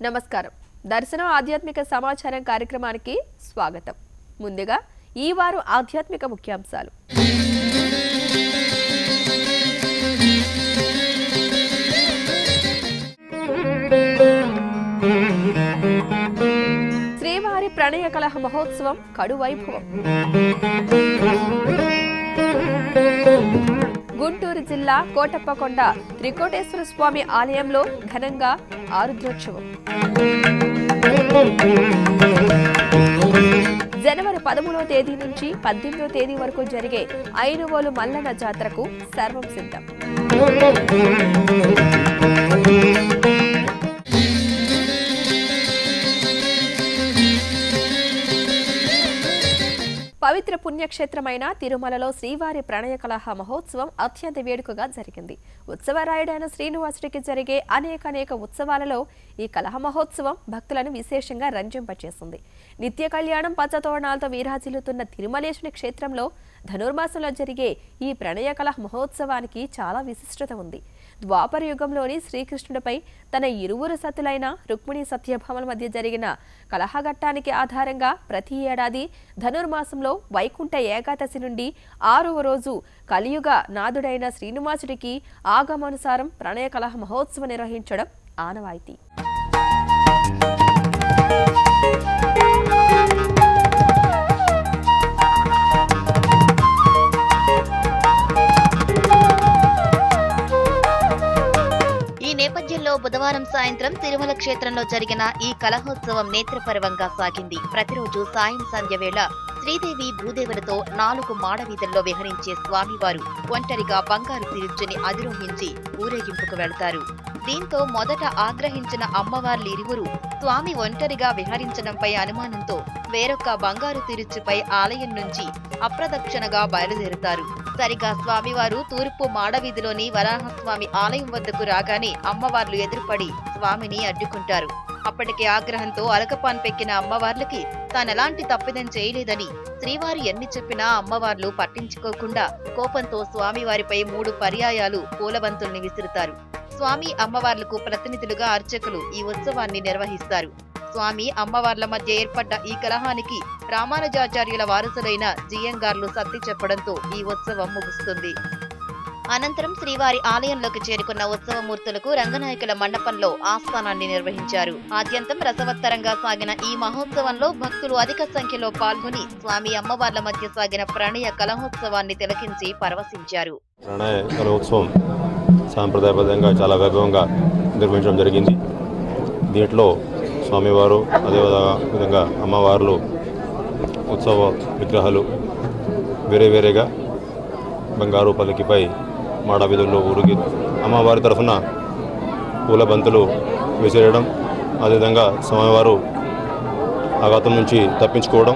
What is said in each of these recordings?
నమస్కారం దర్శనం ఆధ్యాత్మిక సమాచారం కార్యక్రమానికి స్వాగతం ముందుగా ఈ వారం ఆధ్యాత్మిక ముఖ్యాంశాలు శ్రీవారి ప్రణయ కలహ మహోత్సవం కడు వైభవం గుంటూరు జిల్లా కోటప్పకొండ త్రికోటేశ్వర స్వామి ఆలయంలో ఘనంగా ఆరుద్రోత్సవం జనవరి పదమూడవ తేదీ నుంచి పద్దెనిమిదవ తేదీ వరకు జరిగే ఐనువోలు మల్లన్న జాతరకు సర్వం సిద్ధం పవిత్ర పుణ్యక్షేత్రమైన తిరుమలలో శ్రీవారి ప్రణయ కలహ మహోత్సవం అత్యంత వేడుకగా జరిగింది ఉత్సవరాయుడైన శ్రీనివాసుడికి జరిగే అనేక అనేక ఉత్సవాలలో ఈ కలహ మహోత్సవం భక్తులను విశేషంగా రంజింపచేసింది నిత్య కళ్యాణం పచ్చతోరణాలతో వీరాజిల్లుతున్న తిరుమలేశుని క్షేత్రంలో ధనుర్మాసంలో జరిగే ఈ ప్రణయ కలహ మహోత్సవానికి చాలా విశిష్టత ఉంది ద్వాపర యుగంలోని శ్రీకృష్ణుడిపై తన ఇరువురు సతులైన రుక్మిణి సత్యభామల మధ్య జరిగిన కలహఘట్టానికి ఆధారంగా ప్రతి ఏడాది ధనుర్మాసంలో వైకుంఠ ఏకాదశి నుండి ఆరవ రోజు కలియుగ నాథుడైన శ్రీనివాసుడికి ఆగమానుసారం ప్రణయ కలహ మహోత్సవం నిర్వహించడం ఆనవాయితీ ఈ నేపథ్యంలో బుధవారం సాయంత్రం తిరుమల క్షేత్రంలో జరిగిన ఈ కలహోత్సవం నేత్రపర్వంగా సాగింది ప్రతిరోజు సాయం సంధ్య వేళ శ్రీదేవి భూదేవులతో నాలుగు మాడవీధుల్లో విహరించే స్వామివారు ఒంటరిగా బంగారు తిరుచుని అధిరోహించి ఊరేగింపుకు వెళతారు దీంతో మొదట ఆగ్రహించిన అమ్మవార్లిరువురు స్వామి ఒంటరిగా విహరించడంపై అనుమానంతో వేరొక బంగారు తిరుచుపై ఆలయం నుంచి అప్రదక్షిణగా బయలుదేరుతారు సరిగా స్వామివారు తూర్పు మాడవీధిలోని వరాహస్వామి ఆలయం వద్దకు రాగానే అమ్మవార్లు ఎదురుపడి స్వామిని అడ్డుకుంటారు అప్పటికే ఆగ్రహంతో అలకపాన్ పెక్కిన అమ్మవార్లకి తానెలాంటి తప్పిదం చేయలేదని శ్రీవారు ఎన్ని చెప్పినా అమ్మవార్లు పట్టించుకోకుండా కోపంతో స్వామివారిపై మూడు పర్యాయాలు పూలబంతుల్ని విసురుతారు స్వామి అమ్మవార్లకు ప్రతినిధులుగా అర్చకులు ఈ ఉత్సవాన్ని నిర్వహిస్తారు స్వామి అమ్మవార్ల మధ్య ఏర్పడ్డ ఈ కలహానికి రామానుజాచార్యుల వారసులైన జియంగార్లు సర్ది చెప్పడంతో ఈ ఉత్సవం ముగుస్తుంది అనంతరం శ్రీవారి ఆలయంలోకి చేరుకున్న ఉత్సవమూర్తులకు రంగనాయకుల మండపంలో ఆస్థానాన్ని నిర్వహించారు ఆద్యంతం రసవత్తరంగా సాగిన ఈ మహోత్సవంలో భక్తులు అధిక సంఖ్యలో పాల్గొని స్వామి అమ్మవార్ల మధ్య సాగిన ప్రణయ కలహోత్సవాన్ని తిలకించి పరవశించారు ప్రణయ కలోత్సవం సాంప్రదాయబద్ధంగా చాలా వైభవంగా నిర్వహించడం జరిగింది దీంట్లో స్వామివారు అదే విధంగా అమ్మవార్లు ఉత్సవ విగ్రహాలు వేరే వేరేగా బంగారు పలికిపై మాడ వీధుల్లో ఊరికి అమ్మవారి తరఫున పూల బంతులు విసిరేయడం అదేవిధంగా స్వామివారు ఆఘాతం నుంచి తప్పించుకోవడం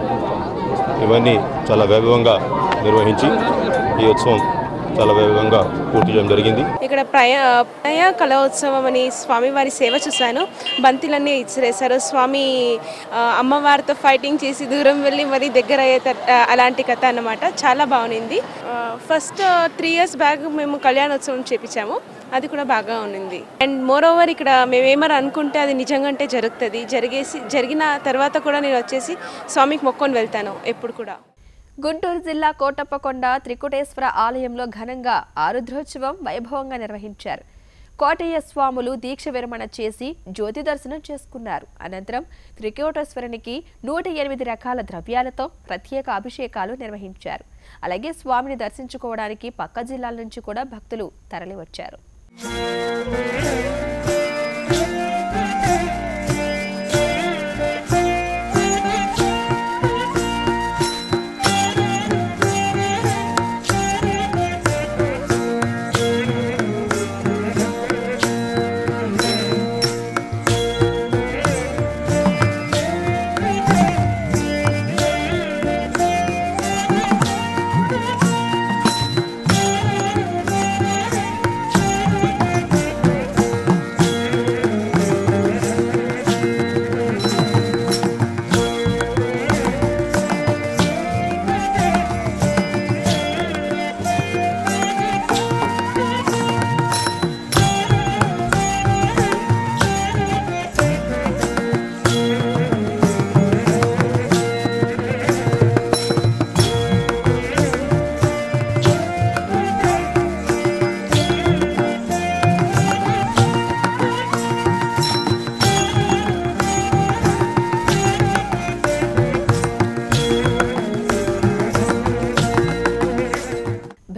ఇవన్నీ చాలా వైభవంగా నిర్వహించి ఈ ఉత్సవం చాలా వైభవంగా పూర్తి చేయడం జరిగింది ఇక్కడ ప్రయ ప్రయ కళోత్సవం అని స్వామివారి సేవ చూశాను బంతిలన్నీ ఇచ్చిరేశారు స్వామి ఆ, అమ్మవారితో ఫైటింగ్ చేసి దూరం వెళ్ళి మరి దగ్గర అయ్యే త- ఆ, అలాంటి కథ అన్నమాట చాలా బాగుంది ఫస్ట్ త్రీ ఇయర్స్ బ్యాక్ మేము కళ్యాణోత్సవం చేపించాము అది కూడా బాగా ఉన్నింది అండ్ మోర్ ఓవర్ ఇక్కడ మేము ఏమని అనుకుంటే అది నిజంగా అంటే జరుగుతుంది జరిగేసి జరిగిన తర్వాత కూడా నేను వచ్చేసి స్వామికి మొక్కొని వెళ్తాను ఎప్పుడు కూడా గుంటూరు జిల్లా కోటప్పకొండ త్రికుటేశ్వర ఆలయంలో ఘనంగా ఆరుద్రోత్సవం వైభవంగా నిర్వహించారు కోటయ్య స్వాములు దీక్ష విరమణ చేసి జ్యోతి దర్శనం చేసుకున్నారు అనంతరం త్రికోటేశ్వరునికి నూట ఎనిమిది రకాల ద్రవ్యాలతో ప్రత్యేక అభిషేకాలు నిర్వహించారు అలాగే స్వామిని దర్శించుకోవడానికి పక్క జిల్లాల నుంచి కూడా భక్తులు తరలివచ్చారు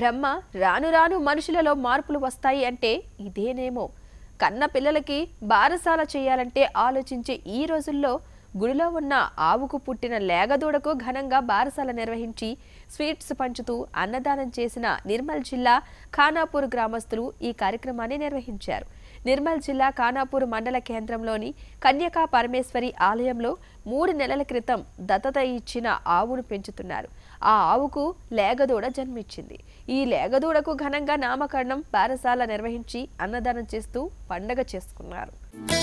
బ్రహ్మ రాను రాను మనుషులలో మార్పులు వస్తాయి అంటే ఇదేనేమో కన్న పిల్లలకి బారసాల చేయాలంటే ఆలోచించే ఈ రోజుల్లో గుడిలో ఉన్న ఆవుకు పుట్టిన లేగదూడకు ఘనంగా బారసాల నిర్వహించి స్వీట్స్ పంచుతూ అన్నదానం చేసిన నిర్మల్ జిల్లా ఖానాపూర్ గ్రామస్తులు ఈ కార్యక్రమాన్ని నిర్వహించారు నిర్మల్ జిల్లా ఖానాపూర్ మండల కేంద్రంలోని కన్యకా పరమేశ్వరి ఆలయంలో మూడు నెలల క్రితం దత్తత ఇచ్చిన ఆవును పెంచుతున్నారు ఆ ఆవుకు లేగదూడ జన్మించింది ఈ లేగదూడకు ఘనంగా నామకరణం బారసాల నిర్వహించి అన్నదానం చేస్తూ పండగ చేసుకున్నారు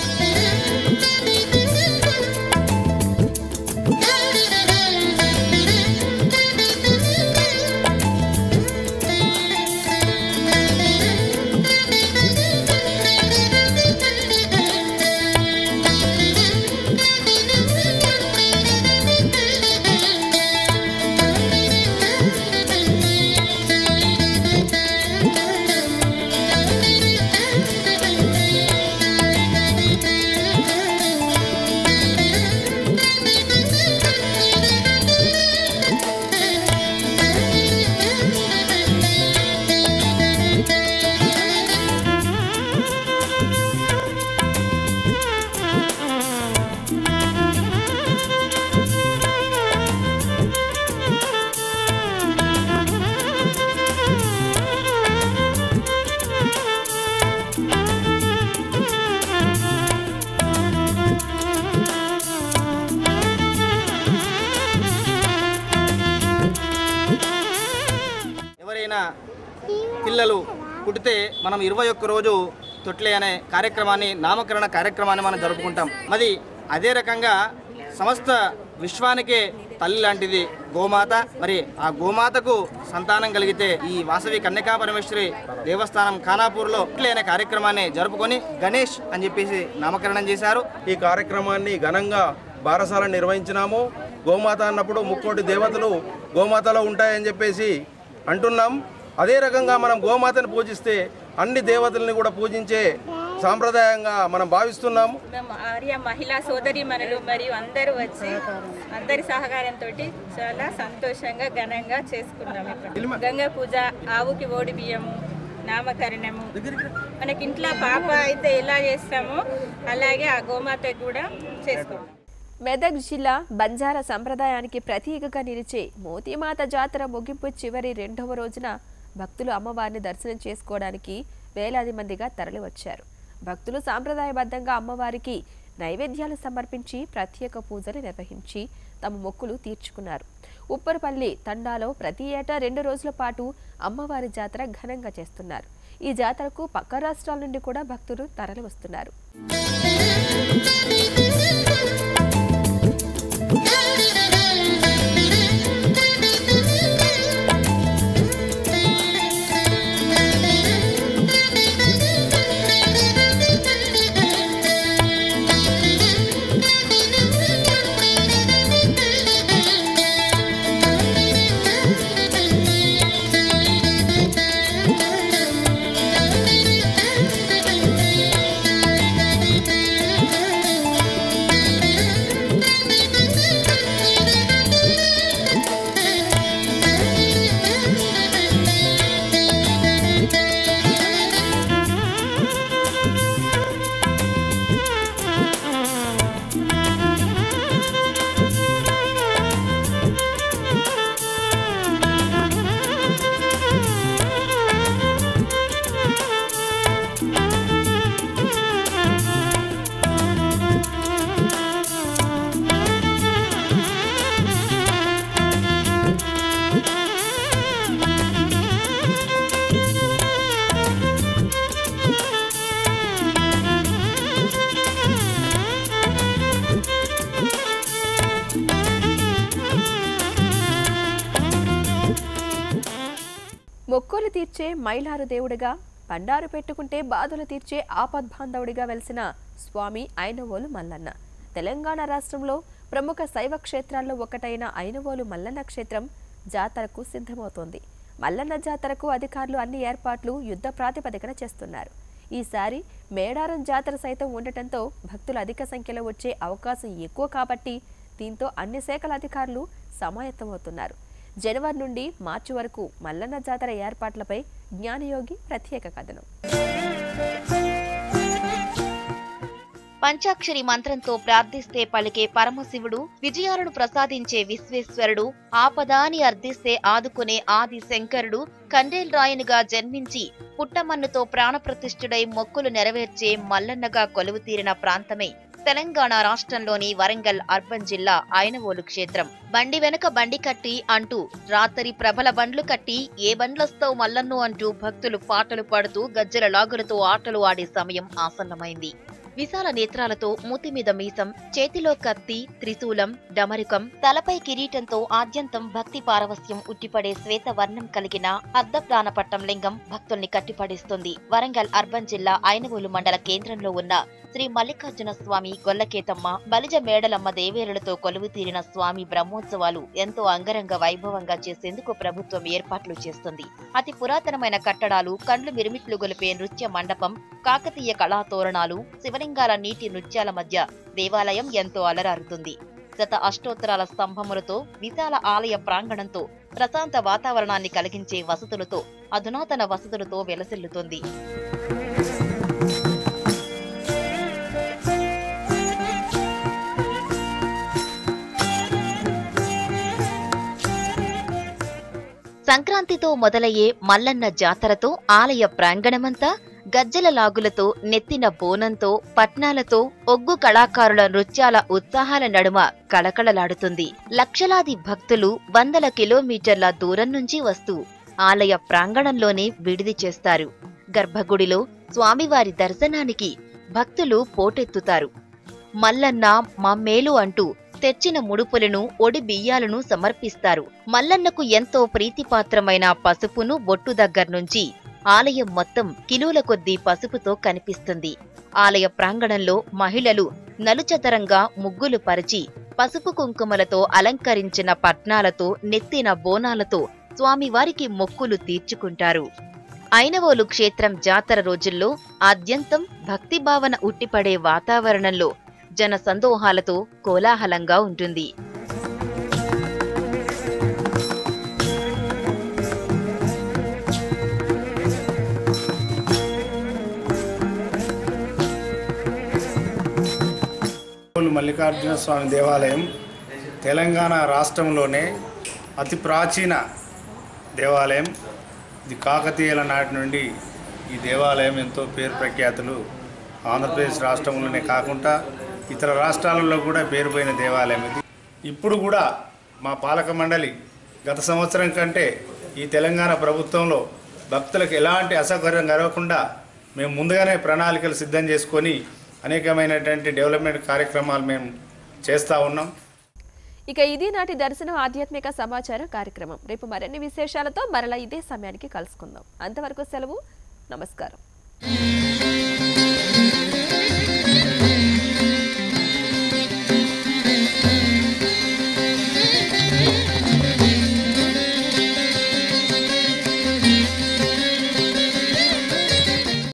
ఎవరైనా పిల్లలు పుడితే మనం ఇరవై ఒక్క రోజు తొట్లే అనే కార్యక్రమాన్ని నామకరణ కార్యక్రమాన్ని మనం జరుపుకుంటాం మరి అదే రకంగా సమస్త విశ్వానికే తల్లి లాంటిది గోమాత మరి ఆ గోమాతకు సంతానం కలిగితే ఈ వాసవి కన్యకా పరమేశ్వరి దేవస్థానం ఖానాపూర్లో తొట్లే అనే కార్యక్రమాన్ని జరుపుకొని గణేష్ అని చెప్పేసి నామకరణం చేశారు ఈ కార్యక్రమాన్ని ఘనంగా బారసాల నిర్వహించినాము గోమాత అన్నప్పుడు ముక్కోటి దేవతలు గోమాతలో ఉంటాయని చెప్పేసి అంటున్నాం అదే రకంగా మనం గోమాతను పూజిస్తే అన్ని దేవతల్ని కూడా పూజించే సాంప్రదాయంగా మనం భావిస్తున్నాము మేము ఆర్య మహిళా సోదరి మనలు మరియు అందరూ వచ్చి అందరి సహకారంతో చాలా సంతోషంగా ఘనంగా చేసుకున్నాం ఇక్కడ గంగా పూజ ఆవుకి ఓడి బియ్యము నామకరణము మనకి ఇంట్లో పాప అయితే ఎలా చేస్తామో అలాగే ఆ గోమాత కూడా చేసుకుంటాం మెదక్ జిల్లా బంజారా సంప్రదాయానికి ప్రతీకగా నిలిచే మోతీమాత జాతర ముగింపు చివరి రెండవ రోజున భక్తులు అమ్మవారిని దర్శనం చేసుకోవడానికి వేలాది మందిగా తరలివచ్చారు భక్తులు సాంప్రదాయబద్ధంగా అమ్మవారికి నైవేద్యాలు సమర్పించి ప్రత్యేక పూజలు నిర్వహించి తమ మొక్కులు తీర్చుకున్నారు ఉప్పరపల్లి తండాలో ప్రతి ఏటా రెండు రోజుల పాటు అమ్మవారి జాతర ఘనంగా చేస్తున్నారు ఈ జాతరకు పక్క రాష్ట్రాల నుండి కూడా భక్తులు తరలి వస్తున్నారు మొక్కులు తీర్చే మైలారు దేవుడిగా బండారు పెట్టుకుంటే బాధలు తీర్చే ఆపద్బాంధవుడిగా వెలిసిన స్వామి ఐనవోలు మల్లన్న తెలంగాణ రాష్ట్రంలో ప్రముఖ శైవ క్షేత్రాల్లో ఒకటైన ఐనవోలు మల్లన్న క్షేత్రం జాతరకు సిద్ధమవుతోంది మల్లన్న జాతరకు అధికారులు అన్ని ఏర్పాట్లు యుద్ధ ప్రాతిపదికన చేస్తున్నారు ఈసారి మేడారం జాతర సైతం ఉండటంతో భక్తులు అధిక సంఖ్యలో వచ్చే అవకాశం ఎక్కువ కాబట్టి దీంతో అన్ని శాఖల అధికారులు సమాయత్తమవుతున్నారు జనవరి నుండి మార్చి వరకు మల్లన్న జాతర ఏర్పాట్లపై జ్ఞానయోగి ప్రత్యేక కథనం పంచాక్షరి మంత్రంతో ప్రార్థిస్తే పలికే పరమశివుడు విజయాలను ప్రసాదించే విశ్వేశ్వరుడు ఆపదాని అర్థిస్తే ఆదుకునే ఆది శంకరుడు కండేల్ రాయనుగా జన్మించి పుట్టమన్నుతో ప్రాణప్రతిష్ఠుడై మొక్కులు నెరవేర్చే మల్లన్నగా కొలువుతీరిన ప్రాంతమే తెలంగాణ రాష్ట్రంలోని వరంగల్ అర్బన్ జిల్లా ఆయనవోలు క్షేత్రం బండి వెనక బండి కట్టి అంటూ రాత్రి ప్రబల బండ్లు కట్టి ఏ బండ్లొస్తావు మల్లన్ను అంటూ భక్తులు పాటలు పాడుతూ గజ్జల లాగులతో ఆటలు ఆడే సమయం ఆసన్నమైంది విశాల నేత్రాలతో మూతి మీద మీసం చేతిలో కత్తి త్రిశూలం డమరుకం తలపై కిరీటంతో ఆద్యంతం భక్తి పారవస్యం ఉట్టిపడే శ్వేత వర్ణం కలిగిన అర్ధప్రాణపట్టం లింగం భక్తుల్ని కట్టిపడేస్తుంది వరంగల్ అర్బన్ జిల్లా ఐనవోలు మండల కేంద్రంలో ఉన్న శ్రీ మల్లికార్జున స్వామి గొల్లకేతమ్మ బలిజ మేడలమ్మ దేవేరులతో కొలువు తీరిన స్వామి బ్రహ్మోత్సవాలు ఎంతో అంగరంగ వైభవంగా చేసేందుకు ప్రభుత్వం ఏర్పాట్లు చేస్తుంది అతి పురాతనమైన కట్టడాలు కండ్లు మిరుమిట్లు గొలిపే నృత్య మండపం కాకతీయ కళాతోరణాలు శివలింగాల నీటి నృత్యాల మధ్య దేవాలయం ఎంతో అలరారుతుంది గత అష్టోత్తరాల స్తంభములతో విశాల ఆలయ ప్రాంగణంతో ప్రశాంత వాతావరణాన్ని కలిగించే వసతులతో అధునాతన వసతులతో వెలసిల్లుతుంది సంక్రాంతితో మొదలయ్యే మల్లన్న జాతరతో ఆలయ ప్రాంగణమంతా గజ్జల లాగులతో నెత్తిన బోనంతో పట్నాలతో ఒగ్గు కళాకారుల నృత్యాల ఉత్సాహాల నడుమ కళకళలాడుతుంది లక్షలాది భక్తులు వందల కిలోమీటర్ల దూరం నుంచి వస్తూ ఆలయ ప్రాంగణంలోనే విడిది చేస్తారు గర్భగుడిలో స్వామివారి దర్శనానికి భక్తులు పోటెత్తుతారు మల్లన్న మా మేలు అంటూ తెచ్చిన ముడుపులను ఒడి బియ్యాలను సమర్పిస్తారు మల్లన్నకు ఎంతో ప్రీతిపాత్రమైన పసుపును బొట్టు దగ్గర్నుంచి ఆలయం మొత్తం కిలోల కొద్దీ పసుపుతో కనిపిస్తుంది ఆలయ ప్రాంగణంలో మహిళలు నలుచదరంగా ముగ్గులు పరిచి పసుపు కుంకుమలతో అలంకరించిన పట్నాలతో నెత్తిన బోనాలతో స్వామివారికి మొక్కులు తీర్చుకుంటారు ఐనవోలు క్షేత్రం జాతర రోజుల్లో ఆద్యంతం భక్తిభావన ఉట్టిపడే వాతావరణంలో జన సందోహాలతో కోలాహలంగా ఉంటుంది కోలు మల్లికార్జున స్వామి దేవాలయం తెలంగాణ రాష్ట్రంలోనే అతి ప్రాచీన దేవాలయం ఇది కాకతీయుల నాటి నుండి ఈ దేవాలయం ఎంతో పేరు ప్రఖ్యాతులు ఆంధ్రప్రదేశ్ రాష్ట్రంలోనే కాకుండా ఇతర రాష్ట్రాలలో కూడా పేరుపోయిన దేవాలయం ఇది ఇప్పుడు కూడా మా పాలక మండలి గత సంవత్సరం కంటే ఈ తెలంగాణ ప్రభుత్వంలో భక్తులకు ఎలాంటి అసౌకర్యం కలగకుండా మేము ముందుగానే ప్రణాళికలు సిద్ధం చేసుకొని అనేకమైనటువంటి డెవలప్మెంట్ కార్యక్రమాలు మేము చేస్తూ ఉన్నాం ఇక ఇది నాటి దర్శనం ఆధ్యాత్మిక సమాచార కార్యక్రమం రేపు మరిన్ని విశేషాలతో మరలా ఇదే సమయానికి కలుసుకుందాం అంతవరకు సెలవు నమస్కారం